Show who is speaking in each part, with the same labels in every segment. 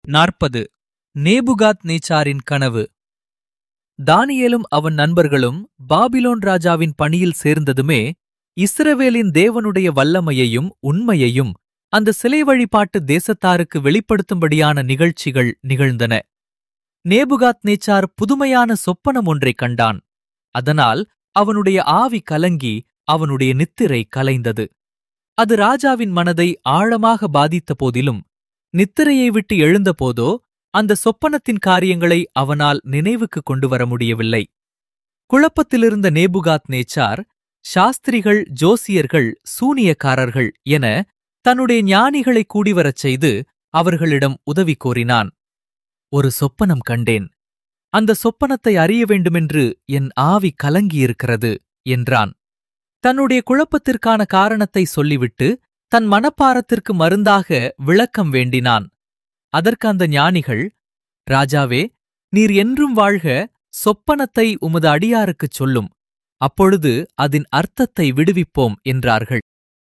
Speaker 1: நாற்பது நேபுகாத் நேச்சாரின் கனவு தானியேலும் அவன் நண்பர்களும் பாபிலோன் ராஜாவின் பணியில் சேர்ந்ததுமே இஸ்ரவேலின் தேவனுடைய வல்லமையையும் உண்மையையும் அந்த சிலை வழிபாட்டு தேசத்தாருக்கு வெளிப்படுத்தும்படியான நிகழ்ச்சிகள் நிகழ்ந்தன நேபுகாத் நேச்சார் புதுமையான சொப்பனம் ஒன்றைக் கண்டான் அதனால் அவனுடைய ஆவி கலங்கி அவனுடைய நித்திரை கலைந்தது அது ராஜாவின் மனதை ஆழமாக பாதித்த போதிலும் நித்திரையை விட்டு எழுந்தபோதோ அந்த சொப்பனத்தின் காரியங்களை அவனால் நினைவுக்கு கொண்டு வர முடியவில்லை குழப்பத்திலிருந்த நேபுகாத் நேச்சார் சாஸ்திரிகள் ஜோசியர்கள் சூனியக்காரர்கள் என தன்னுடைய ஞானிகளை கூடிவரச் செய்து அவர்களிடம் உதவி கோரினான் ஒரு சொப்பனம் கண்டேன் அந்த சொப்பனத்தை அறிய வேண்டுமென்று என் ஆவி கலங்கியிருக்கிறது என்றான் தன்னுடைய குழப்பத்திற்கான காரணத்தை சொல்லிவிட்டு தன் மனப்பாரத்திற்கு மருந்தாக விளக்கம் வேண்டினான் அதற்கு அந்த ஞானிகள் ராஜாவே நீர் என்றும் வாழ்க சொப்பனத்தை உமது அடியாருக்குச் சொல்லும் அப்பொழுது அதன் அர்த்தத்தை விடுவிப்போம் என்றார்கள்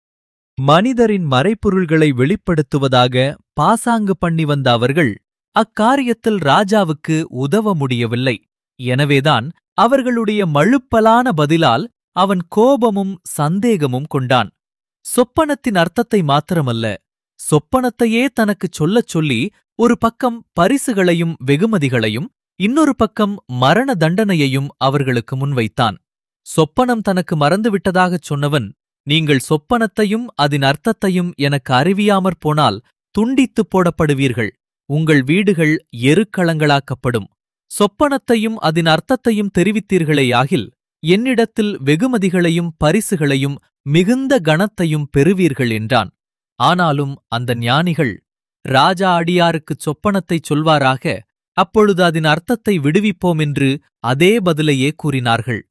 Speaker 1: மனிதரின் மறைப்பொருள்களை வெளிப்படுத்துவதாக பாசாங்கு பண்ணி வந்த அவர்கள் அக்காரியத்தில் ராஜாவுக்கு உதவ முடியவில்லை எனவேதான் அவர்களுடைய மழுப்பலான பதிலால் அவன் கோபமும் சந்தேகமும் கொண்டான் சொப்பனத்தின் அர்த்தத்தை மாத்திரமல்ல சொப்பனத்தையே தனக்குச் சொல்லச் சொல்லி ஒரு பக்கம் பரிசுகளையும் வெகுமதிகளையும் இன்னொரு பக்கம் மரண தண்டனையையும் அவர்களுக்கு முன்வைத்தான் சொப்பனம் தனக்கு மறந்துவிட்டதாகச் சொன்னவன் நீங்கள் சொப்பனத்தையும் அதன் அர்த்தத்தையும் எனக்கு அறிவியாமற் போனால் துண்டித்துப் போடப்படுவீர்கள் உங்கள் வீடுகள் எருக்களங்களாக்கப்படும் சொப்பனத்தையும் அதன் அர்த்தத்தையும் தெரிவித்தீர்களேயாகில் என்னிடத்தில் வெகுமதிகளையும் பரிசுகளையும் மிகுந்த கணத்தையும் பெறுவீர்கள் என்றான் ஆனாலும் அந்த ஞானிகள் ராஜா அடியாருக்குச் சொப்பனத்தைச் சொல்வாராக அப்பொழுது அதன் அர்த்தத்தை விடுவிப்போம் என்று அதே பதிலையே கூறினார்கள்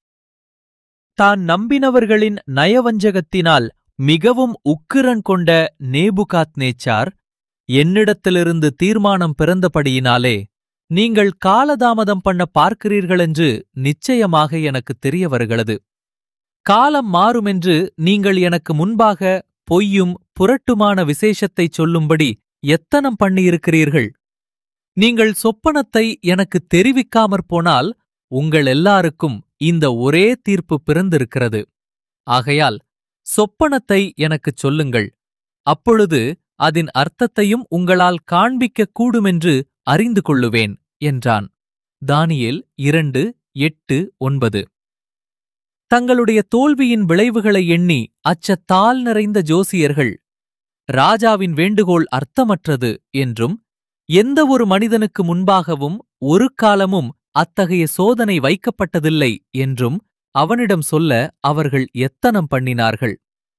Speaker 1: தான் நம்பினவர்களின் நயவஞ்சகத்தினால் மிகவும் உக்கிரன் கொண்ட நேபுகாத் நேச்சார் என்னிடத்திலிருந்து தீர்மானம் பிறந்தபடியினாலே நீங்கள் காலதாமதம் பண்ண பார்க்கிறீர்களென்று நிச்சயமாக எனக்கு தெரிய வருகிறது காலம் மாறுமென்று நீங்கள் எனக்கு முன்பாக பொய்யும் புரட்டுமான விசேஷத்தைச் சொல்லும்படி எத்தனம் பண்ணியிருக்கிறீர்கள் நீங்கள் சொப்பனத்தை எனக்கு தெரிவிக்காமற் போனால் உங்கள் எல்லாருக்கும் இந்த ஒரே தீர்ப்பு பிறந்திருக்கிறது ஆகையால் சொப்பனத்தை எனக்குச் சொல்லுங்கள் அப்பொழுது அதன் அர்த்தத்தையும் உங்களால் காண்பிக்கக் கூடுமென்று அறிந்து கொள்ளுவேன் என்றான் தானியேல் இரண்டு எட்டு ஒன்பது தங்களுடைய தோல்வியின் விளைவுகளை எண்ணி அச்சத்தால் நிறைந்த ஜோசியர்கள் ராஜாவின் வேண்டுகோள் அர்த்தமற்றது என்றும் எந்த ஒரு மனிதனுக்கு முன்பாகவும் ஒரு காலமும் அத்தகைய சோதனை வைக்கப்பட்டதில்லை என்றும் அவனிடம் சொல்ல அவர்கள் எத்தனம் பண்ணினார்கள்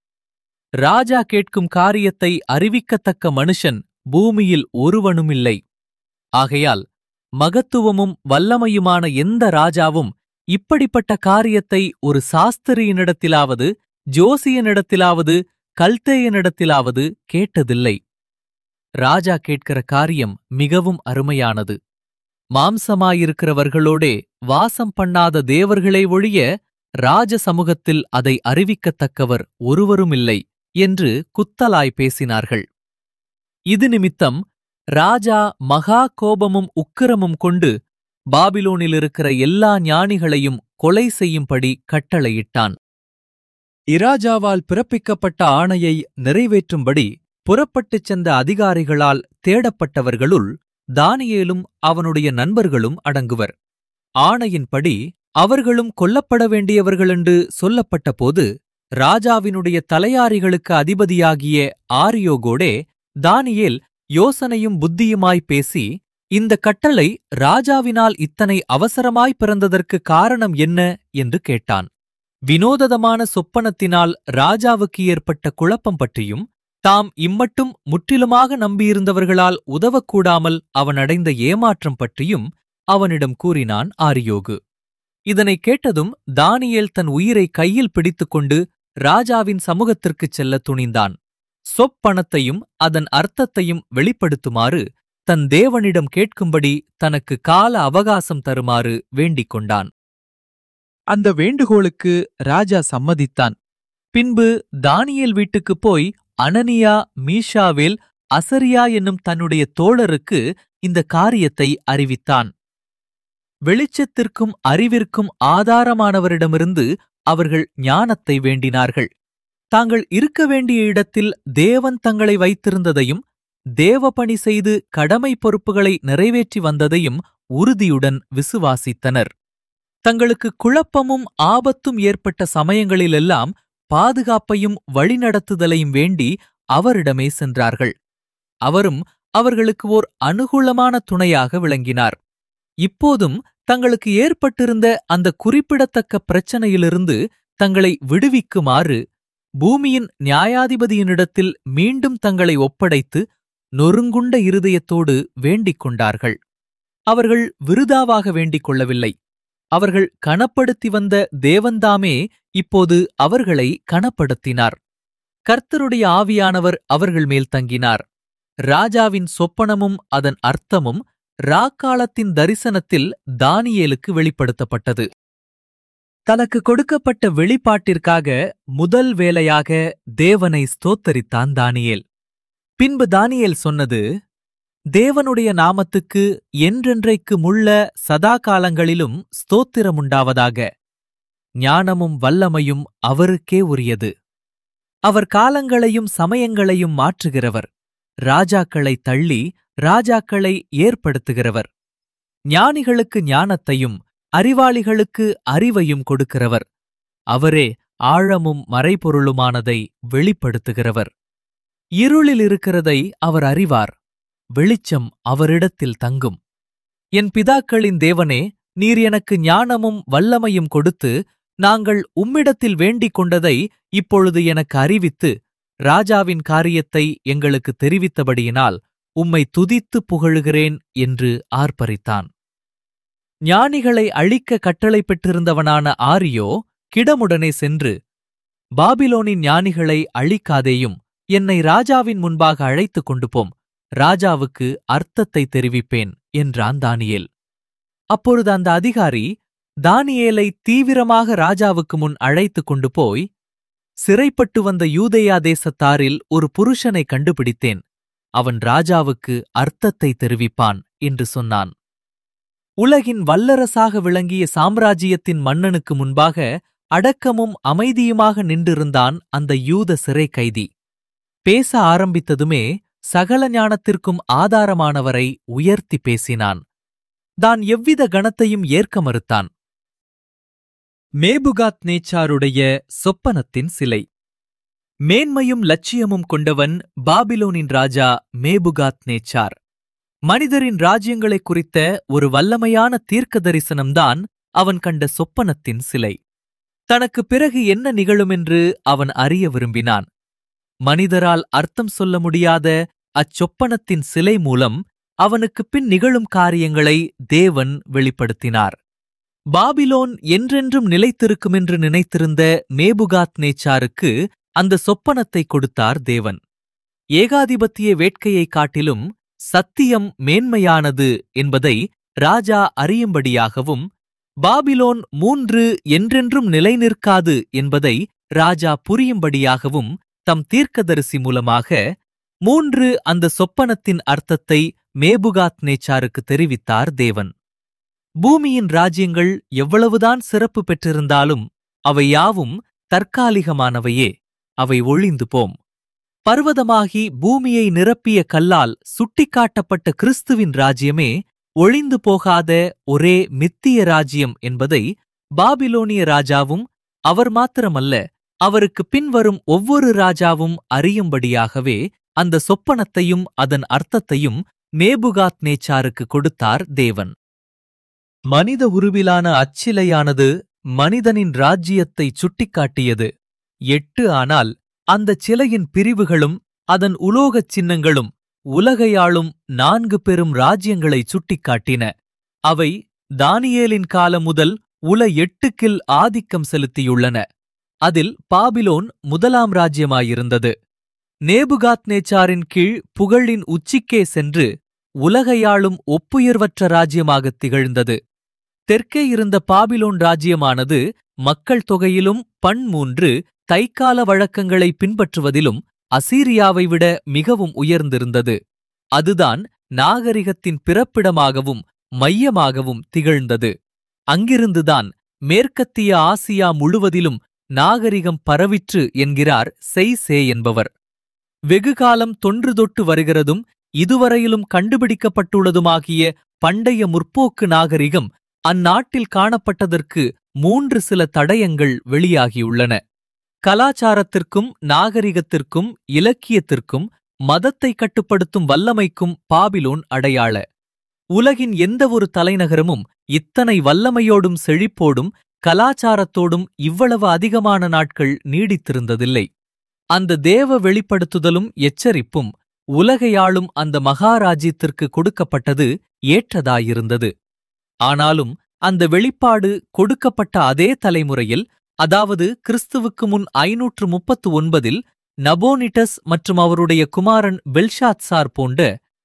Speaker 1: ராஜா கேட்கும் காரியத்தை அறிவிக்கத்தக்க மனுஷன் பூமியில் ஒருவனுமில்லை ஆகையால் மகத்துவமும் வல்லமையுமான எந்த ராஜாவும் இப்படிப்பட்ட காரியத்தை ஒரு சாஸ்திரியினிடத்திலாவது ஜோசியனிடத்திலாவது கல்தேயனிடத்திலாவது கேட்டதில்லை ராஜா கேட்கிற காரியம் மிகவும் அருமையானது மாம்சமாயிருக்கிறவர்களோடே வாசம் பண்ணாத தேவர்களே ஒழிய ராஜ சமூகத்தில் அதை அறிவிக்கத்தக்கவர் ஒருவருமில்லை என்று குத்தலாய் பேசினார்கள் இது நிமித்தம் ராஜா மகா கோபமும் உக்கிரமும் கொண்டு பாபிலோனில் இருக்கிற எல்லா ஞானிகளையும் கொலை செய்யும்படி கட்டளையிட்டான் இராஜாவால் பிறப்பிக்கப்பட்ட ஆணையை நிறைவேற்றும்படி புறப்பட்டுச் சென்ற அதிகாரிகளால் தேடப்பட்டவர்களுள் தானியேலும் அவனுடைய நண்பர்களும் அடங்குவர் ஆணையின்படி அவர்களும் கொல்லப்பட வேண்டியவர்களென்று சொல்லப்பட்டபோது ராஜாவினுடைய தலையாரிகளுக்கு அதிபதியாகிய ஆரியோகோடே தானியேல் யோசனையும் புத்தியுமாய் பேசி இந்த கட்டளை ராஜாவினால் இத்தனை அவசரமாய் பிறந்ததற்கு காரணம் என்ன என்று கேட்டான் வினோதமான சொப்பனத்தினால் ராஜாவுக்கு ஏற்பட்ட குழப்பம் பற்றியும் தாம் இம்மட்டும் முற்றிலுமாக நம்பியிருந்தவர்களால் உதவக்கூடாமல் அவன் அடைந்த ஏமாற்றம் பற்றியும் அவனிடம் கூறினான் ஆரியோகு இதனைக் கேட்டதும் தானியேல் தன் உயிரை கையில் பிடித்துக்கொண்டு ராஜாவின் சமூகத்திற்குச் செல்ல துணிந்தான் சொப்பனத்தையும் அதன் அர்த்தத்தையும் வெளிப்படுத்துமாறு தன் தேவனிடம் கேட்கும்படி தனக்கு கால அவகாசம் தருமாறு வேண்டிக் கொண்டான் அந்த வேண்டுகோளுக்கு ராஜா சம்மதித்தான் பின்பு தானியேல் வீட்டுக்குப் போய் அனனியா மீஷாவேல் அசரியா என்னும் தன்னுடைய தோழருக்கு இந்த காரியத்தை அறிவித்தான் வெளிச்சத்திற்கும் அறிவிற்கும் ஆதாரமானவரிடமிருந்து அவர்கள் ஞானத்தை வேண்டினார்கள் தாங்கள் இருக்க வேண்டிய இடத்தில் தேவன் தங்களை வைத்திருந்ததையும் தேவபணி செய்து கடமை பொறுப்புகளை நிறைவேற்றி வந்ததையும் உறுதியுடன் விசுவாசித்தனர் தங்களுக்கு குழப்பமும் ஆபத்தும் ஏற்பட்ட சமயங்களிலெல்லாம் பாதுகாப்பையும் வழிநடத்துதலையும் வேண்டி அவரிடமே சென்றார்கள் அவரும் அவர்களுக்கு ஓர் அனுகூலமான துணையாக விளங்கினார் இப்போதும் தங்களுக்கு ஏற்பட்டிருந்த அந்த குறிப்பிடத்தக்க பிரச்சனையிலிருந்து தங்களை விடுவிக்குமாறு பூமியின் நியாயாதிபதியினிடத்தில் மீண்டும் தங்களை ஒப்படைத்து நொறுங்குண்ட இருதயத்தோடு வேண்டிக் கொண்டார்கள் அவர்கள் விருதாவாக வேண்டிக் கொள்ளவில்லை அவர்கள் கனப்படுத்தி வந்த தேவன்தாமே இப்போது அவர்களை கனப்படுத்தினார் கர்த்தருடைய ஆவியானவர் அவர்கள் மேல் தங்கினார் ராஜாவின் சொப்பனமும் அதன் அர்த்தமும் ராக்காலத்தின் தரிசனத்தில் தானியேலுக்கு வெளிப்படுத்தப்பட்டது தனக்கு கொடுக்கப்பட்ட வெளிப்பாட்டிற்காக முதல் வேலையாக தேவனை ஸ்தோத்தரித்தான் தானியேல் பின்பு தானியேல் சொன்னது தேவனுடைய நாமத்துக்கு என்றென்றைக்கு முள்ள சதா காலங்களிலும் ஸ்தோத்திரமுண்டாவதாக ஞானமும் வல்லமையும் அவருக்கே உரியது அவர் காலங்களையும் சமயங்களையும் மாற்றுகிறவர் ராஜாக்களை தள்ளி ராஜாக்களை ஏற்படுத்துகிறவர் ஞானிகளுக்கு ஞானத்தையும் அறிவாளிகளுக்கு அறிவையும் கொடுக்கிறவர் அவரே ஆழமும் மறைபொருளுமானதை வெளிப்படுத்துகிறவர் இருளில் இருக்கிறதை அவர் அறிவார் வெளிச்சம் அவரிடத்தில் தங்கும் என் பிதாக்களின் தேவனே நீர் எனக்கு ஞானமும் வல்லமையும் கொடுத்து நாங்கள் உம்மிடத்தில் வேண்டிக் கொண்டதை இப்பொழுது எனக்கு அறிவித்து ராஜாவின் காரியத்தை எங்களுக்கு தெரிவித்தபடியினால் உம்மை துதித்து புகழுகிறேன் என்று ஆர்ப்பரித்தான் ஞானிகளை அழிக்க கட்டளை பெற்றிருந்தவனான ஆரியோ கிடமுடனே சென்று பாபிலோனின் ஞானிகளை அழிக்காதேயும் என்னை ராஜாவின் முன்பாக அழைத்துக் கொண்டு போம் ராஜாவுக்கு அர்த்தத்தை தெரிவிப்பேன் என்றான் தானியேல் அப்பொழுது அந்த அதிகாரி தானியேலை தீவிரமாக ராஜாவுக்கு முன் அழைத்துக் கொண்டு போய் சிறைப்பட்டு வந்த யூதேயா தேசத்தாரில் ஒரு புருஷனை கண்டுபிடித்தேன் அவன் ராஜாவுக்கு அர்த்தத்தை தெரிவிப்பான் என்று சொன்னான் உலகின் வல்லரசாக விளங்கிய சாம்ராஜ்யத்தின் மன்னனுக்கு முன்பாக அடக்கமும் அமைதியுமாக நின்றிருந்தான் அந்த யூத சிறை கைதி பேச ஆரம்பித்ததுமே சகல ஞானத்திற்கும் ஆதாரமானவரை உயர்த்தி பேசினான் தான் எவ்வித கணத்தையும் ஏற்க மறுத்தான் மேபுகாத் நேச்சாருடைய சொப்பனத்தின் சிலை மேன்மையும் லட்சியமும் கொண்டவன் பாபிலோனின் ராஜா மேபுகாத் நேச்சார் மனிதரின் ராஜ்யங்களைக் குறித்த ஒரு வல்லமையான தீர்க்க தரிசனம்தான் அவன் கண்ட சொப்பனத்தின் சிலை தனக்கு பிறகு என்ன நிகழுமென்று அவன் அறிய விரும்பினான் மனிதரால் அர்த்தம் சொல்ல முடியாத அச்சொப்பனத்தின் சிலை மூலம் அவனுக்கு பின் நிகழும் காரியங்களை தேவன் வெளிப்படுத்தினார் பாபிலோன் என்றென்றும் நிலைத்திருக்குமென்று நினைத்திருந்த மேபுகாத் நேச்சாருக்கு அந்த சொப்பனத்தை கொடுத்தார் தேவன் ஏகாதிபத்திய வேட்கையைக் காட்டிலும் சத்தியம் மேன்மையானது என்பதை ராஜா அறியும்படியாகவும் பாபிலோன் மூன்று என்றென்றும் நிலைநிற்காது என்பதை ராஜா புரியும்படியாகவும் தம் தீர்க்கதரிசி மூலமாக மூன்று அந்த சொப்பனத்தின் அர்த்தத்தை மேபுகாத் நேச்சாருக்கு தெரிவித்தார் தேவன் பூமியின் ராஜ்யங்கள் எவ்வளவுதான் சிறப்பு பெற்றிருந்தாலும் அவை யாவும் தற்காலிகமானவையே அவை ஒழிந்து போம் பர்வதமாகி பூமியை நிரப்பிய கல்லால் சுட்டிக்காட்டப்பட்ட கிறிஸ்துவின் ராஜ்யமே ஒழிந்து போகாத ஒரே மித்திய ராஜ்யம் என்பதை பாபிலோனிய ராஜாவும் அவர் மாத்திரமல்ல அவருக்கு பின்வரும் ஒவ்வொரு ராஜாவும் அறியும்படியாகவே அந்த சொப்பனத்தையும் அதன் அர்த்தத்தையும் மேபுகாத் நேச்சாருக்கு கொடுத்தார் தேவன் மனித உருவிலான அச்சிலையானது மனிதனின் ராஜ்யத்தைச் சுட்டிக்காட்டியது எட்டு ஆனால் அந்தச் சிலையின் பிரிவுகளும் அதன் உலோகச் சின்னங்களும் உலகையாளும் நான்கு பெரும் ராஜ்யங்களைச் சுட்டிக்காட்டின அவை தானியேலின் காலம் முதல் உல எட்டுக்கில் ஆதிக்கம் செலுத்தியுள்ளன அதில் பாபிலோன் முதலாம் ராஜ்யமாயிருந்தது நேபுகாத் நேச்சாரின் கீழ் புகழின் உச்சிக்கே சென்று உலகையாளும் ஒப்புயர்வற்ற ராஜ்யமாகத் திகழ்ந்தது தெற்கே இருந்த பாபிலோன் ராஜ்யமானது மக்கள் தொகையிலும் பண்மூன்று தைக்கால வழக்கங்களை பின்பற்றுவதிலும் அசீரியாவை விட மிகவும் உயர்ந்திருந்தது அதுதான் நாகரிகத்தின் பிறப்பிடமாகவும் மையமாகவும் திகழ்ந்தது அங்கிருந்துதான் மேற்கத்திய ஆசியா முழுவதிலும் நாகரிகம் பரவிற்று என்கிறார் செய்சே என்பவர் வெகுகாலம் தொன்று தொட்டு வருகிறதும் இதுவரையிலும் கண்டுபிடிக்கப்பட்டுள்ளதுமாகிய பண்டைய முற்போக்கு நாகரிகம் அந்நாட்டில் காணப்பட்டதற்கு மூன்று சில தடயங்கள் வெளியாகியுள்ளன கலாச்சாரத்திற்கும் நாகரிகத்திற்கும் இலக்கியத்திற்கும் மதத்தை கட்டுப்படுத்தும் வல்லமைக்கும் பாபிலோன் அடையாள உலகின் எந்தவொரு தலைநகரமும் இத்தனை வல்லமையோடும் செழிப்போடும் கலாச்சாரத்தோடும் இவ்வளவு அதிகமான நாட்கள் நீடித்திருந்ததில்லை அந்த தேவ வெளிப்படுத்துதலும் எச்சரிப்பும் உலகையாளும் அந்த மகாராஜ்யத்திற்கு கொடுக்கப்பட்டது ஏற்றதாயிருந்தது ஆனாலும் அந்த வெளிப்பாடு கொடுக்கப்பட்ட அதே தலைமுறையில் அதாவது கிறிஸ்துவுக்கு முன் ஐநூற்று முப்பத்து ஒன்பதில் நபோனிட்டஸ் மற்றும் அவருடைய குமாரன் பெல்ஷாத்சார் போன்ற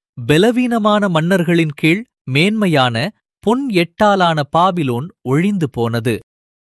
Speaker 1: பலவீனமான மன்னர்களின் கீழ் மேன்மையான பொன் எட்டாலான பாபிலோன் ஒழிந்து போனது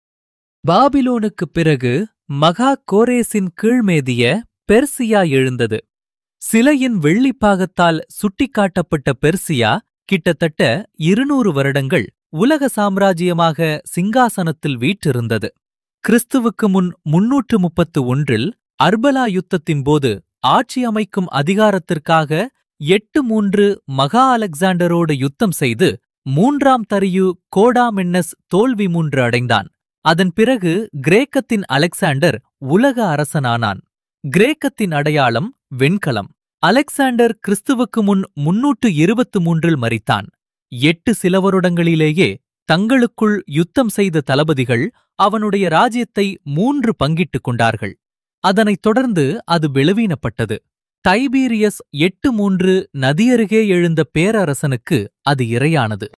Speaker 1: பாபிலோனுக்குப் பிறகு மகா கோரேசின் கீழ்மேதிய பெர்சியா எழுந்தது சிலையின் வெள்ளிப்பாகத்தால் சுட்டிக்காட்டப்பட்ட பெர்சியா கிட்டத்தட்ட இருநூறு வருடங்கள் உலக சாம்ராஜ்யமாக சிங்காசனத்தில் வீற்றிருந்தது கிறிஸ்துவுக்கு முன் முன்னூற்று முப்பத்து ஒன்றில் அர்பலா யுத்தத்தின் போது ஆட்சி அமைக்கும் அதிகாரத்திற்காக எட்டு மூன்று மகா அலெக்சாண்டரோடு யுத்தம் செய்து மூன்றாம் தரியு கோடாமென்னஸ் தோல்வி மூன்று அடைந்தான் அதன் பிறகு கிரேக்கத்தின் அலெக்சாண்டர் உலக அரசனானான் கிரேக்கத்தின் அடையாளம் வெண்கலம் அலெக்சாண்டர் கிறிஸ்துவுக்கு முன் முன்னூற்று இருபத்து மூன்றில் மரித்தான் எட்டு சில வருடங்களிலேயே தங்களுக்குள் யுத்தம் செய்த தளபதிகள் அவனுடைய ராஜ்யத்தை மூன்று பங்கிட்டுக் கொண்டார்கள் அதனைத் தொடர்ந்து அது பலவீனப்பட்டது டைபீரியஸ் எட்டு மூன்று நதியருகே எழுந்த பேரரசனுக்கு அது இரையானது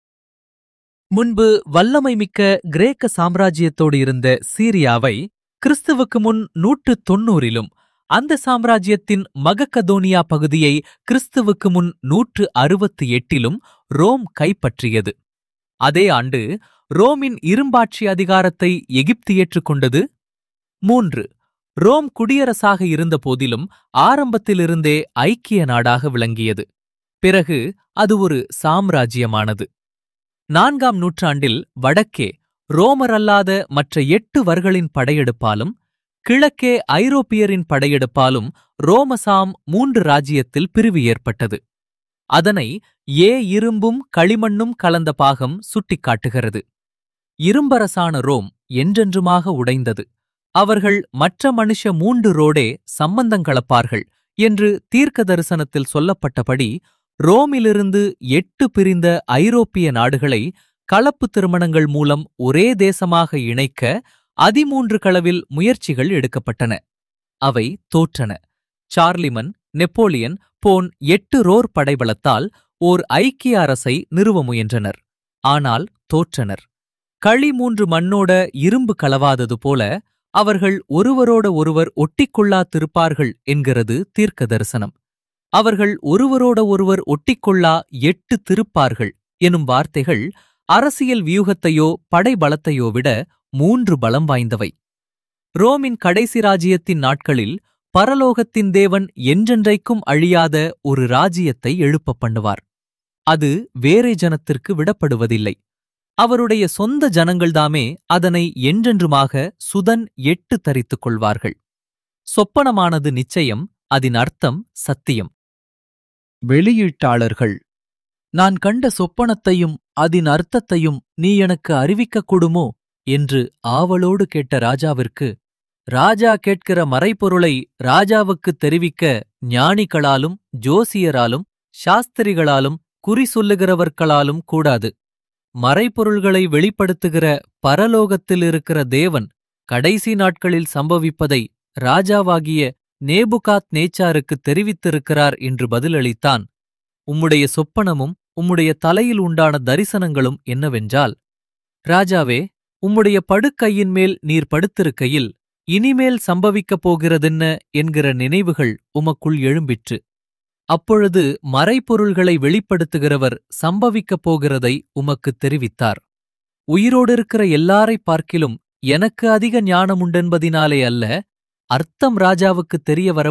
Speaker 1: முன்பு வல்லமை மிக்க கிரேக்க சாம்ராஜ்யத்தோடு இருந்த சீரியாவை கிறிஸ்துவுக்கு முன் நூற்று தொன்னூறிலும் அந்த சாம்ராஜ்யத்தின் மகக்கதோனியா பகுதியை கிறிஸ்துவுக்கு முன் நூற்று அறுபத்து எட்டிலும் ரோம் கைப்பற்றியது அதே ஆண்டு ரோமின் இரும்பாட்சி அதிகாரத்தை எகிப்து ஏற்றுக்கொண்டது மூன்று ரோம் குடியரசாக இருந்த போதிலும் ஆரம்பத்திலிருந்தே ஐக்கிய நாடாக விளங்கியது பிறகு அது ஒரு சாம்ராஜ்யமானது நான்காம் நூற்றாண்டில் வடக்கே ரோமர் அல்லாத மற்ற எட்டு வர்களின் படையெடுப்பாலும் கிழக்கே ஐரோப்பியரின் படையெடுப்பாலும் ரோமசாம் மூன்று ராஜ்யத்தில் பிரிவு ஏற்பட்டது அதனை ஏ இரும்பும் களிமண்ணும் கலந்த பாகம் சுட்டிக்காட்டுகிறது இரும்பரசான ரோம் என்றென்றுமாக உடைந்தது அவர்கள் மற்ற மனுஷ மூன்று ரோடே சம்பந்தங்களப்பார்கள் என்று தீர்க்க தரிசனத்தில் சொல்லப்பட்டபடி ரோமிலிருந்து எட்டு பிரிந்த ஐரோப்பிய நாடுகளை கலப்பு திருமணங்கள் மூலம் ஒரே தேசமாக இணைக்க அதிமூன்று களவில் முயற்சிகள் எடுக்கப்பட்டன அவை தோற்றன சார்லிமன் நெப்போலியன் போன் எட்டு ரோர் படைபலத்தால் ஓர் ஐக்கிய அரசை நிறுவ முயன்றனர் ஆனால் தோற்றனர் களி மூன்று மண்ணோட இரும்பு கலவாதது போல அவர்கள் ஒருவரோட ஒருவர் ஒட்டிக்கொள்ளாதிருப்பார்கள் என்கிறது தீர்க்க தரிசனம் அவர்கள் ஒருவரோட ஒருவர் ஒட்டிக்கொள்ளா எட்டு திருப்பார்கள் எனும் வார்த்தைகள் அரசியல் வியூகத்தையோ படைபலத்தையோ விட மூன்று பலம் வாய்ந்தவை ரோமின் கடைசி ராஜ்யத்தின் நாட்களில் பரலோகத்தின் தேவன் என்றென்றைக்கும் அழியாத ஒரு ராஜ்யத்தை எழுப்பப் பண்ணுவார் அது வேறே ஜனத்திற்கு விடப்படுவதில்லை அவருடைய சொந்த ஜனங்கள்தாமே அதனை என்றென்றுமாக சுதன் எட்டு தரித்துக் கொள்வார்கள் சொப்பனமானது நிச்சயம் அதன் அர்த்தம் சத்தியம் வெளியீட்டாளர்கள் நான் கண்ட சொப்பனத்தையும் அதன் அர்த்தத்தையும் நீ எனக்கு அறிவிக்கக்கூடுமோ என்று ஆவலோடு கேட்ட ராஜாவிற்கு ராஜா கேட்கிற மறைப்பொருளை ராஜாவுக்குத் தெரிவிக்க ஞானிகளாலும் ஜோசியராலும் சாஸ்திரிகளாலும் குறி சொல்லுகிறவர்களாலும் கூடாது மறைப்பொருள்களை வெளிப்படுத்துகிற பரலோகத்தில் இருக்கிற தேவன் கடைசி நாட்களில் சம்பவிப்பதை ராஜாவாகிய நேபுகாத் நேச்சாருக்கு தெரிவித்திருக்கிறார் என்று பதிலளித்தான் உம்முடைய சொப்பனமும் உம்முடைய தலையில் உண்டான தரிசனங்களும் என்னவென்றால் ராஜாவே உம்முடைய படுக்கையின் மேல் நீர் படுத்திருக்கையில் இனிமேல் சம்பவிக்கப் போகிறதென்ன என்கிற நினைவுகள் உமக்குள் எழும்பிற்று அப்பொழுது மறைப்பொருள்களை வெளிப்படுத்துகிறவர் சம்பவிக்கப் போகிறதை உமக்குத் தெரிவித்தார் உயிரோடிருக்கிற எல்லாரைப் பார்க்கிலும் எனக்கு அதிக ஞானமுண்டென்பதினாலே அல்ல அர்த்தம் ராஜாவுக்குத் தெரிய வரவும்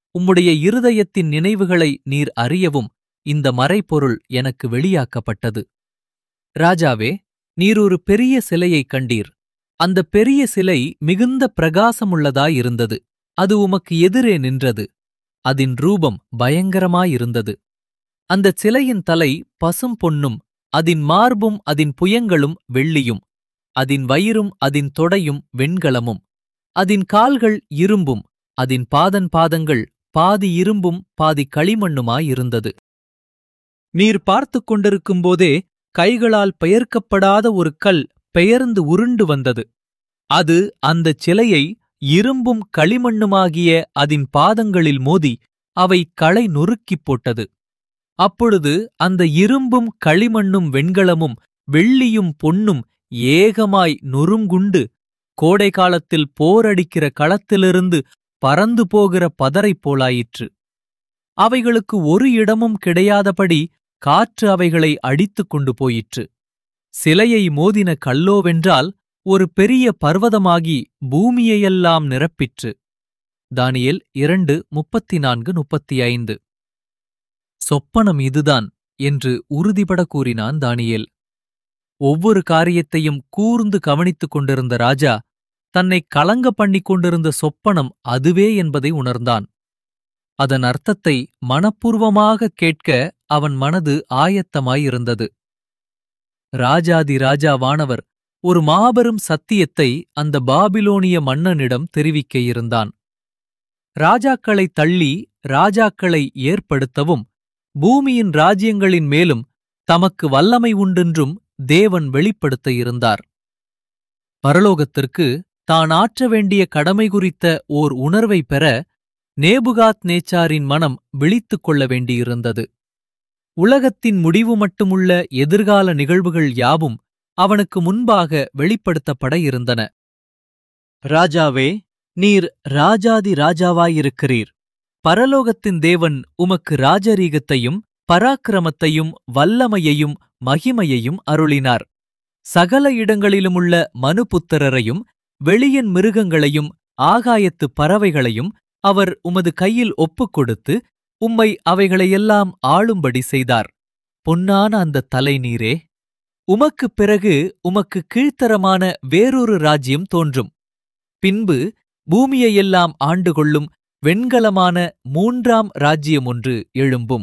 Speaker 1: உம்முடைய இருதயத்தின் நினைவுகளை நீர் அறியவும் இந்த மறைபொருள் எனக்கு வெளியாக்கப்பட்டது ராஜாவே நீர் ஒரு பெரிய சிலையைக் கண்டீர் அந்த பெரிய சிலை மிகுந்த பிரகாசமுள்ளதாயிருந்தது அது உமக்கு எதிரே நின்றது அதன் ரூபம் பயங்கரமாயிருந்தது அந்தச் சிலையின் தலை பசும் பொன்னும் அதின் மார்பும் அதின் புயங்களும் வெள்ளியும் அதின் வயிறும் அதின் தொடையும் வெண்கலமும் அதின் கால்கள் இரும்பும் அதின் பாதன் பாதங்கள் பாதி இரும்பும் பாதி களிமண்ணுமாயிருந்தது நீர் பார்த்துக் கொண்டிருக்கும்போதே கைகளால் பெயர்க்கப்படாத ஒரு கல் பெயர்ந்து உருண்டு வந்தது அது அந்தச் சிலையை இரும்பும் களிமண்ணுமாகிய அதின் பாதங்களில் மோதி அவை களை நொறுக்கிப் போட்டது அப்பொழுது அந்த இரும்பும் களிமண்ணும் வெண்கலமும் வெள்ளியும் பொன்னும் ஏகமாய் நொறுங்குண்டு கோடை காலத்தில் போரடிக்கிற களத்திலிருந்து பறந்து போகிற பதரை போலாயிற்று அவைகளுக்கு ஒரு இடமும் கிடையாதபடி காற்று அவைகளை அடித்துக் கொண்டு போயிற்று சிலையை மோதின கல்லோவென்றால் ஒரு பெரிய பர்வதமாகி பூமியையெல்லாம் நிரப்பிற்று தானியேல் இரண்டு முப்பத்தி நான்கு முப்பத்தி ஐந்து சொப்பனம் இதுதான் என்று உறுதிபட கூறினான் தானியேல் ஒவ்வொரு காரியத்தையும் கூர்ந்து கவனித்துக் கொண்டிருந்த ராஜா தன்னை கலங்க பண்ணிக் கொண்டிருந்த சொப்பனம் அதுவே என்பதை உணர்ந்தான் அதன் அர்த்தத்தை மனப்பூர்வமாக கேட்க அவன் மனது ஆயத்தமாயிருந்தது ராஜாதி ராஜாவானவர் ஒரு மாபெரும் சத்தியத்தை அந்த பாபிலோனிய மன்னனிடம் தெரிவிக்க இருந்தான் ராஜாக்களை தள்ளி ராஜாக்களை ஏற்படுத்தவும் பூமியின் ராஜ்யங்களின் மேலும் தமக்கு வல்லமை உண்டென்றும் தேவன் வெளிப்படுத்த இருந்தார் பரலோகத்திற்கு தான் ஆற்ற வேண்டிய கடமை குறித்த ஓர் உணர்வை பெற நேபுகாத் நேச்சாரின் மனம் விழித்துக் கொள்ள வேண்டியிருந்தது உலகத்தின் முடிவு மட்டுமுள்ள எதிர்கால நிகழ்வுகள் யாவும் அவனுக்கு முன்பாக வெளிப்படுத்தப்பட இருந்தன ராஜாவே நீர் ராஜாதி ராஜாவாயிருக்கிறீர் பரலோகத்தின் தேவன் உமக்கு ராஜரீகத்தையும் பராக்கிரமத்தையும் வல்லமையையும் மகிமையையும் அருளினார் சகல இடங்களிலுமுள்ள மனுபுத்திரரையும் வெளியின் மிருகங்களையும் ஆகாயத்து பறவைகளையும் அவர் உமது கையில் ஒப்புக் கொடுத்து உம்மை அவைகளையெல்லாம் ஆளும்படி செய்தார் பொன்னான அந்த தலை நீரே உமக்குப் பிறகு உமக்கு கீழ்த்தரமான வேறொரு ராஜ்யம் தோன்றும் பின்பு பூமியையெல்லாம் ஆண்டு கொள்ளும் வெண்கலமான மூன்றாம் ராஜ்யம் ஒன்று எழும்பும்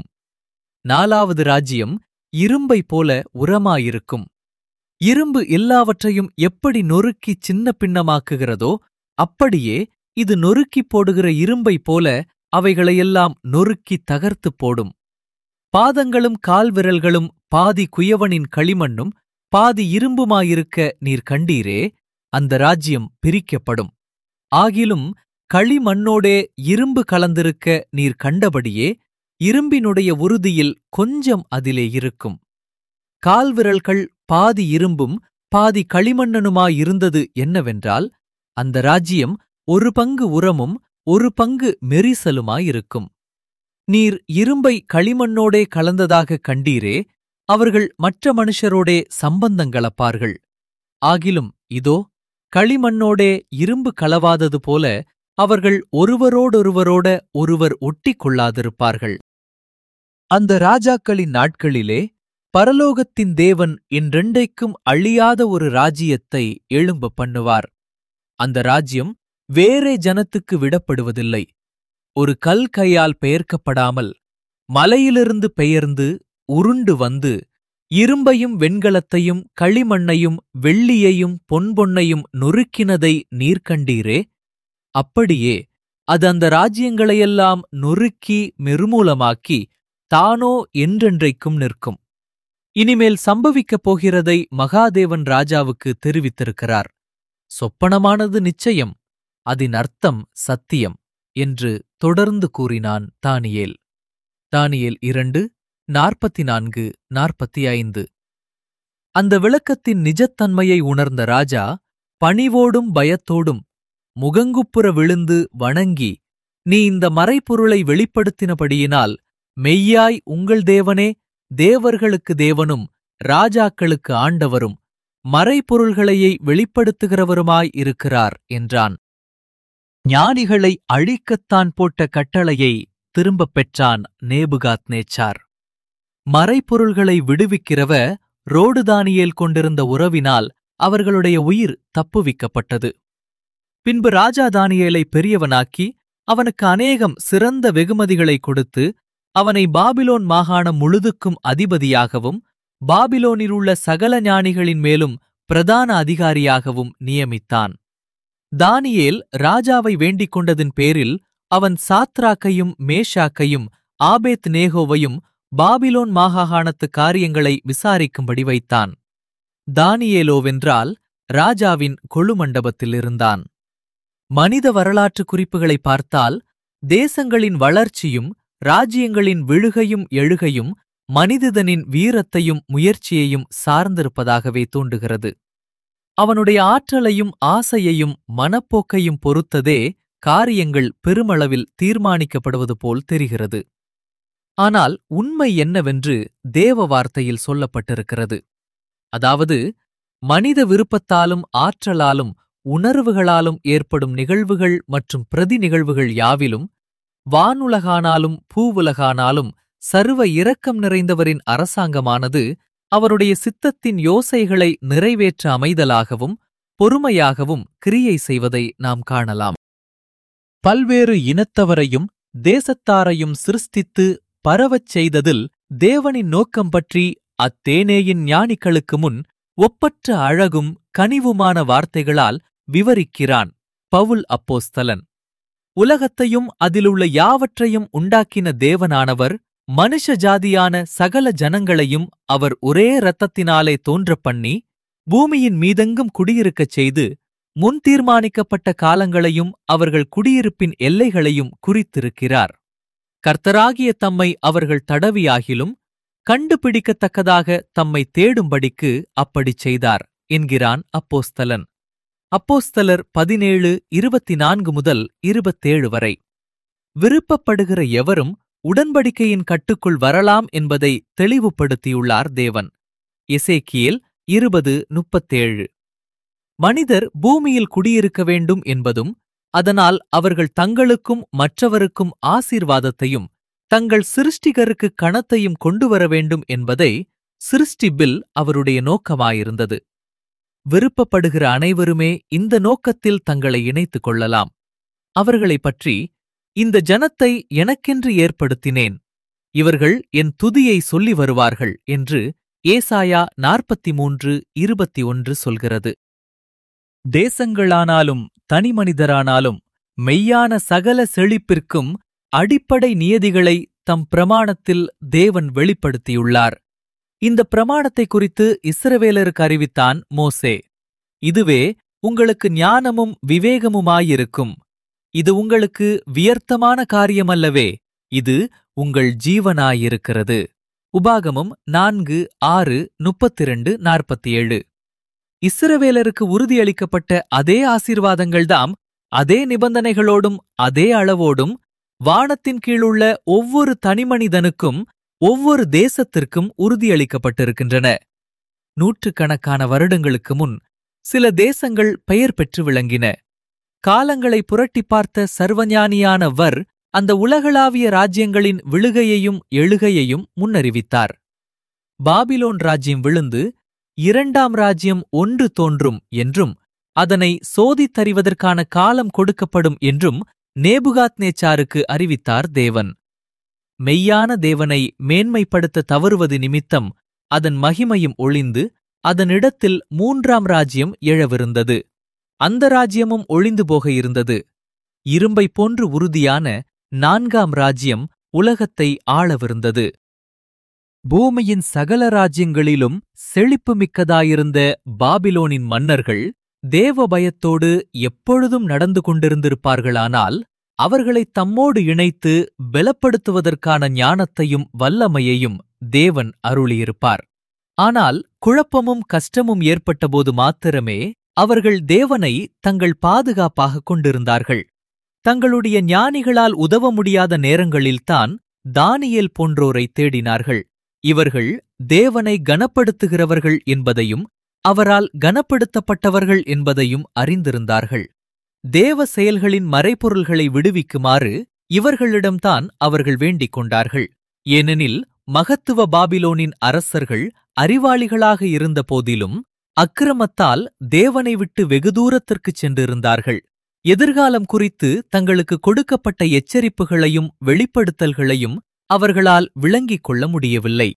Speaker 1: நாலாவது ராஜ்யம் இரும்பை போல உரமாயிருக்கும் இரும்பு எல்லாவற்றையும் எப்படி நொறுக்கி சின்ன பின்னமாக்குகிறதோ அப்படியே இது நொறுக்கிப் போடுகிற இரும்பை போல அவைகளையெல்லாம் நொறுக்கி தகர்த்துப் போடும் பாதங்களும் கால்விரல்களும் பாதி குயவனின் களிமண்ணும் பாதி இரும்புமாயிருக்க நீர் கண்டீரே அந்த ராஜ்யம் பிரிக்கப்படும் ஆகிலும் களிமண்ணோடே இரும்பு கலந்திருக்க நீர் கண்டபடியே இரும்பினுடைய உறுதியில் கொஞ்சம் அதிலே இருக்கும் கால்விரல்கள் பாதி இரும்பும் பாதி களிமண்ணனுமாயிருந்தது என்னவென்றால் அந்த ராஜ்யம் ஒரு பங்கு உரமும் ஒரு பங்கு மெரிசலுமாயிருக்கும் நீர் இரும்பை களிமண்ணோடே கலந்ததாக கண்டீரே அவர்கள் மற்ற மனுஷரோடே சம்பந்தங்களப்பார்கள் ஆகிலும் இதோ களிமண்ணோடே இரும்பு கலவாதது போல அவர்கள் ஒருவரோடொருவரோட ஒருவர் ஒட்டிக் கொள்ளாதிருப்பார்கள் அந்த ராஜாக்களின் நாட்களிலே பரலோகத்தின் தேவன் என்றெண்டைக்கும் அழியாத ஒரு ராஜ்யத்தை எழும்ப பண்ணுவார் அந்த ராஜ்யம் வேறே ஜனத்துக்கு விடப்படுவதில்லை ஒரு கல் கையால் பெயர்க்கப்படாமல் மலையிலிருந்து பெயர்ந்து உருண்டு வந்து இரும்பையும் வெண்கலத்தையும் களிமண்ணையும் வெள்ளியையும் பொன்பொன்னையும் நொறுக்கினதை நீர்க்கண்டீரே அப்படியே அது அந்த ராஜ்யங்களையெல்லாம் நொறுக்கி மெருமூலமாக்கி தானோ என்றென்றைக்கும் நிற்கும் இனிமேல் சம்பவிக்கப் போகிறதை மகாதேவன் ராஜாவுக்கு தெரிவித்திருக்கிறார் சொப்பனமானது நிச்சயம் அதன் அர்த்தம் சத்தியம் என்று தொடர்ந்து கூறினான் தானியேல் தானியேல் இரண்டு நாற்பத்தி நான்கு நாற்பத்தி ஐந்து அந்த விளக்கத்தின் நிஜத்தன்மையை உணர்ந்த ராஜா பணிவோடும் பயத்தோடும் முகங்குப்புற விழுந்து வணங்கி நீ இந்த மறைப்பொருளை வெளிப்படுத்தினபடியினால் மெய்யாய் உங்கள் தேவனே தேவர்களுக்கு தேவனும் ராஜாக்களுக்கு ஆண்டவரும் மறைப்பொருள்களையே வெளிப்படுத்துகிறவருமாய் இருக்கிறார் என்றான் ஞானிகளை அழிக்கத்தான் போட்ட கட்டளையை திரும்பப் பெற்றான் நேபுகாத் நேச்சார் மறைப்பொருள்களை விடுவிக்கிறவ ரோடு தானியேல் கொண்டிருந்த உறவினால் அவர்களுடைய உயிர் தப்புவிக்கப்பட்டது பின்பு ராஜா தானியேலை பெரியவனாக்கி அவனுக்கு அநேகம் சிறந்த வெகுமதிகளை கொடுத்து அவனை பாபிலோன் மாகாணம் முழுதுக்கும் அதிபதியாகவும் பாபிலோனிலுள்ள சகல ஞானிகளின் மேலும் பிரதான அதிகாரியாகவும் நியமித்தான் தானியேல் ராஜாவை வேண்டிக் கொண்டதின் பேரில் அவன் சாத்ராக்கையும் மேஷாக்கையும் ஆபேத் நேகோவையும் பாபிலோன் மாகாணத்து காரியங்களை விசாரிக்கும்படி வைத்தான் தானியேலோவென்றால் ராஜாவின் கொழுமண்டபத்தில் இருந்தான் மனித வரலாற்று குறிப்புகளை பார்த்தால் தேசங்களின் வளர்ச்சியும் ராஜ்யங்களின் விழுகையும் எழுகையும் மனிதனின் வீரத்தையும் முயற்சியையும் சார்ந்திருப்பதாகவே தோன்றுகிறது அவனுடைய ஆற்றலையும் ஆசையையும் மனப்போக்கையும் பொறுத்ததே காரியங்கள் பெருமளவில் தீர்மானிக்கப்படுவது போல் தெரிகிறது ஆனால் உண்மை என்னவென்று தேவ வார்த்தையில் சொல்லப்பட்டிருக்கிறது அதாவது மனித விருப்பத்தாலும் ஆற்றலாலும் உணர்வுகளாலும் ஏற்படும் நிகழ்வுகள் மற்றும் பிரதி நிகழ்வுகள் யாவிலும் வானுலகானாலும் பூவுலகானாலும் சர்வ இரக்கம் நிறைந்தவரின் அரசாங்கமானது அவருடைய சித்தத்தின் யோசைகளை நிறைவேற்ற அமைதலாகவும் பொறுமையாகவும் கிரியை செய்வதை நாம் காணலாம் பல்வேறு இனத்தவரையும் தேசத்தாரையும் சிருஷ்டித்து பரவச் செய்ததில் தேவனின் நோக்கம் பற்றி அத்தேனேயின் ஞானிகளுக்கு முன் ஒப்பற்ற அழகும் கனிவுமான வார்த்தைகளால் விவரிக்கிறான் பவுல் அப்போஸ்தலன் உலகத்தையும் அதிலுள்ள யாவற்றையும் உண்டாக்கின தேவனானவர் மனுஷ ஜாதியான சகல ஜனங்களையும் அவர் ஒரே இரத்தத்தினாலே தோன்றப் பண்ணி பூமியின் மீதெங்கும் குடியிருக்கச் செய்து முன் தீர்மானிக்கப்பட்ட காலங்களையும் அவர்கள் குடியிருப்பின் எல்லைகளையும் குறித்திருக்கிறார் கர்த்தராகிய தம்மை அவர்கள் தடவியாகிலும் கண்டுபிடிக்கத்தக்கதாக தம்மை தேடும்படிக்கு அப்படிச் செய்தார் என்கிறான் அப்போஸ்தலன் அப்போஸ்தலர் பதினேழு இருபத்தி நான்கு முதல் இருபத்தேழு வரை விருப்பப்படுகிற எவரும் உடன்படிக்கையின் கட்டுக்குள் வரலாம் என்பதை தெளிவுபடுத்தியுள்ளார் தேவன் எசேக்கியேல் இருபது முப்பத்தேழு மனிதர் பூமியில் குடியிருக்க வேண்டும் என்பதும் அதனால் அவர்கள் தங்களுக்கும் மற்றவருக்கும் ஆசீர்வாதத்தையும் தங்கள் சிருஷ்டிகருக்கு கணத்தையும் கொண்டு வர வேண்டும் என்பதை சிருஷ்டி பில் அவருடைய நோக்கமாயிருந்தது விருப்பப்படுகிற அனைவருமே இந்த நோக்கத்தில் தங்களை இணைத்துக் கொள்ளலாம் அவர்களைப் பற்றி இந்த ஜனத்தை எனக்கென்று ஏற்படுத்தினேன் இவர்கள் என் துதியை சொல்லி வருவார்கள் என்று ஏசாயா நாற்பத்தி மூன்று இருபத்தி ஒன்று சொல்கிறது தேசங்களானாலும் தனிமனிதரானாலும் மெய்யான சகல செழிப்பிற்கும் அடிப்படை நியதிகளை தம் பிரமாணத்தில் தேவன் வெளிப்படுத்தியுள்ளார் இந்த பிரமாணத்தை குறித்து இஸ்ரவேலருக்கு அறிவித்தான் மோசே இதுவே உங்களுக்கு ஞானமும் விவேகமுமாயிருக்கும் இது உங்களுக்கு வியர்த்தமான காரியமல்லவே இது உங்கள் ஜீவனாயிருக்கிறது உபாகமம் நான்கு ஆறு முப்பத்திரண்டு நாற்பத்தி ஏழு இஸ்ரவேலருக்கு உறுதியளிக்கப்பட்ட அதே ஆசீர்வாதங்கள்தாம் அதே நிபந்தனைகளோடும் அதே அளவோடும் வானத்தின் கீழுள்ள ஒவ்வொரு தனிமனிதனுக்கும் ஒவ்வொரு தேசத்திற்கும் உறுதியளிக்கப்பட்டிருக்கின்றன நூற்றுக்கணக்கான வருடங்களுக்கு முன் சில தேசங்கள் பெயர் பெற்று விளங்கின காலங்களை புரட்டி பார்த்த சர்வஞானியான வர் அந்த உலகளாவிய ராஜ்யங்களின் விழுகையையும் எழுகையையும் முன்னறிவித்தார் பாபிலோன் ராஜ்யம் விழுந்து இரண்டாம் ராஜ்யம் ஒன்று தோன்றும் என்றும் அதனை சோதித்தறிவதற்கான காலம் கொடுக்கப்படும் என்றும் நேபுகாத் நேச்சாருக்கு அறிவித்தார் தேவன் மெய்யான தேவனை மேன்மைப்படுத்த தவறுவது நிமித்தம் அதன் மகிமையும் ஒளிந்து அதனிடத்தில் மூன்றாம் ராஜ்யம் எழவிருந்தது அந்த ராஜ்யமும் ஒளிந்து போக இருந்தது இரும்பை போன்று உறுதியான நான்காம் ராஜ்யம் உலகத்தை ஆளவிருந்தது பூமியின் சகல ராஜ்யங்களிலும் செழிப்பு மிக்கதாயிருந்த பாபிலோனின் மன்னர்கள் தேவ பயத்தோடு எப்பொழுதும் நடந்து கொண்டிருந்திருப்பார்களானால் அவர்களை தம்மோடு இணைத்து பலப்படுத்துவதற்கான ஞானத்தையும் வல்லமையையும் தேவன் அருளியிருப்பார் ஆனால் குழப்பமும் கஷ்டமும் ஏற்பட்டபோது மாத்திரமே அவர்கள் தேவனை தங்கள் பாதுகாப்பாகக் கொண்டிருந்தார்கள் தங்களுடைய ஞானிகளால் உதவ முடியாத நேரங்களில்தான் தானியேல் போன்றோரை தேடினார்கள் இவர்கள் தேவனை கனப்படுத்துகிறவர்கள் என்பதையும் அவரால் கனப்படுத்தப்பட்டவர்கள் என்பதையும் அறிந்திருந்தார்கள் தேவ செயல்களின் மறைபொருள்களை விடுவிக்குமாறு இவர்களிடம்தான் அவர்கள் வேண்டிக் கொண்டார்கள் ஏனெனில் மகத்துவ பாபிலோனின் அரசர்கள் அறிவாளிகளாக இருந்த போதிலும் அக்கிரமத்தால் தேவனை விட்டு வெகு தூரத்திற்குச் சென்றிருந்தார்கள் எதிர்காலம் குறித்து தங்களுக்கு கொடுக்கப்பட்ட எச்சரிப்புகளையும் வெளிப்படுத்தல்களையும் அவர்களால் விளங்கிக் கொள்ள முடியவில்லை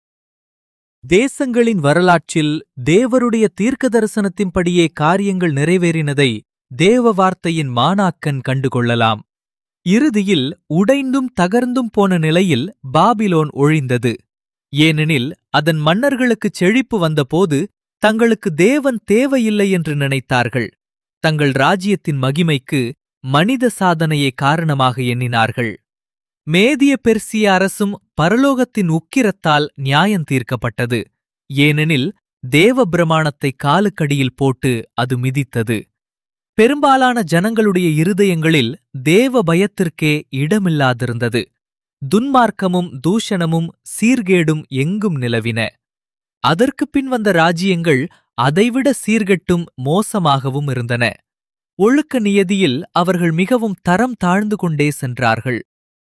Speaker 1: தேசங்களின் வரலாற்றில் தேவருடைய தீர்க்க தரிசனத்தின்படியே காரியங்கள் நிறைவேறினதை தேவ வார்த்தையின் மாணாக்கன் கண்டுகொள்ளலாம் இறுதியில் உடைந்தும் தகர்ந்தும் போன நிலையில் பாபிலோன் ஒழிந்தது ஏனெனில் அதன் மன்னர்களுக்குச் செழிப்பு வந்தபோது தங்களுக்கு தேவன் தேவையில்லை என்று நினைத்தார்கள் தங்கள் ராஜ்யத்தின் மகிமைக்கு மனித சாதனையே காரணமாக எண்ணினார்கள் மேதிய பெர்சிய அரசும் பரலோகத்தின் உக்கிரத்தால் நியாயம் தீர்க்கப்பட்டது ஏனெனில் தேவ பிரமாணத்தை காலுக்கடியில் போட்டு அது மிதித்தது பெரும்பாலான ஜனங்களுடைய இருதயங்களில் தேவ பயத்திற்கே இடமில்லாதிருந்தது துன்மார்க்கமும் தூஷணமும் சீர்கேடும் எங்கும் நிலவின அதற்குப் பின் வந்த ராஜ்யங்கள் அதைவிட சீர்கெட்டும் மோசமாகவும் இருந்தன ஒழுக்க நியதியில் அவர்கள் மிகவும் தரம் தாழ்ந்து கொண்டே சென்றார்கள்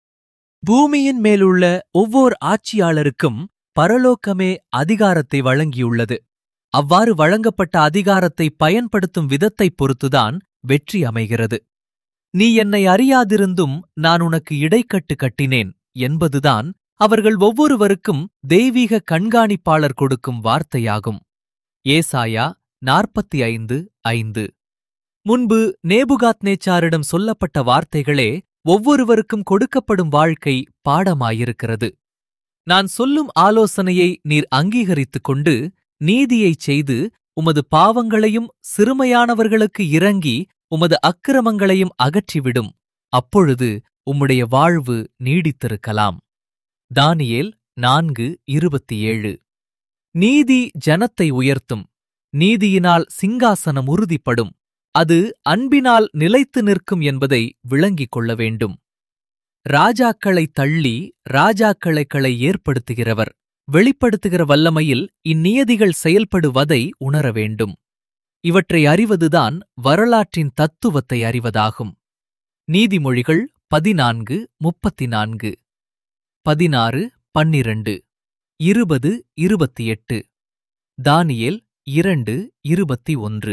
Speaker 1: பூமியின் மேலுள்ள ஒவ்வொரு ஆட்சியாளருக்கும் பரலோக்கமே அதிகாரத்தை வழங்கியுள்ளது அவ்வாறு வழங்கப்பட்ட அதிகாரத்தை பயன்படுத்தும் விதத்தைப் பொறுத்துதான் வெற்றி அமைகிறது நீ என்னை அறியாதிருந்தும் நான் உனக்கு இடைக்கட்டு கட்டினேன் என்பதுதான் அவர்கள் ஒவ்வொருவருக்கும் தெய்வீக கண்காணிப்பாளர் கொடுக்கும் வார்த்தையாகும் ஏசாயா நாற்பத்தி ஐந்து ஐந்து முன்பு நேபுகாத் நேச்சாரிடம் சொல்லப்பட்ட வார்த்தைகளே ஒவ்வொருவருக்கும் கொடுக்கப்படும் வாழ்க்கை பாடமாயிருக்கிறது நான் சொல்லும் ஆலோசனையை நீர் அங்கீகரித்துக் கொண்டு நீதியைச் செய்து உமது பாவங்களையும் சிறுமையானவர்களுக்கு இறங்கி உமது அக்கிரமங்களையும் அகற்றிவிடும் அப்பொழுது உம்முடைய வாழ்வு நீடித்திருக்கலாம் தானியேல் நான்கு இருபத்தி ஏழு நீதி ஜனத்தை உயர்த்தும் நீதியினால் சிங்காசனம் உறுதிப்படும் அது அன்பினால் நிலைத்து நிற்கும் என்பதை விளங்கிக் கொள்ள வேண்டும் ராஜாக்களை தள்ளி ராஜாக்களை ஏற்படுத்துகிறவர் வெளிப்படுத்துகிற வல்லமையில் இந்நியதிகள் செயல்படுவதை உணர வேண்டும் இவற்றை அறிவதுதான் வரலாற்றின் தத்துவத்தை அறிவதாகும் நீதிமொழிகள் பதினான்கு முப்பத்தி நான்கு பதினாறு பன்னிரண்டு இருபது இருபத்தி எட்டு தானியேல் இரண்டு இருபத்தி ஒன்று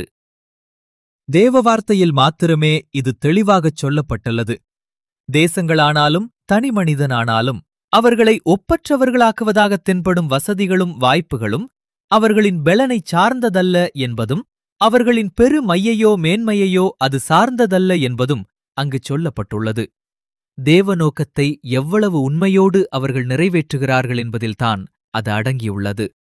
Speaker 1: தேவ வார்த்தையில் மாத்திரமே இது தெளிவாகச் சொல்லப்பட்டுள்ளது தேசங்களானாலும் தனிமனிதனானாலும் அவர்களை ஒப்பற்றவர்களாக்குவதாக தென்படும் வசதிகளும் வாய்ப்புகளும் அவர்களின் பெலனைச் சார்ந்ததல்ல என்பதும் அவர்களின் பெரு மையையோ மேன்மையையோ அது சார்ந்ததல்ல என்பதும் அங்குச் சொல்லப்பட்டுள்ளது தேவ நோக்கத்தை எவ்வளவு உண்மையோடு அவர்கள் நிறைவேற்றுகிறார்கள் என்பதில்தான் அது அடங்கியுள்ளது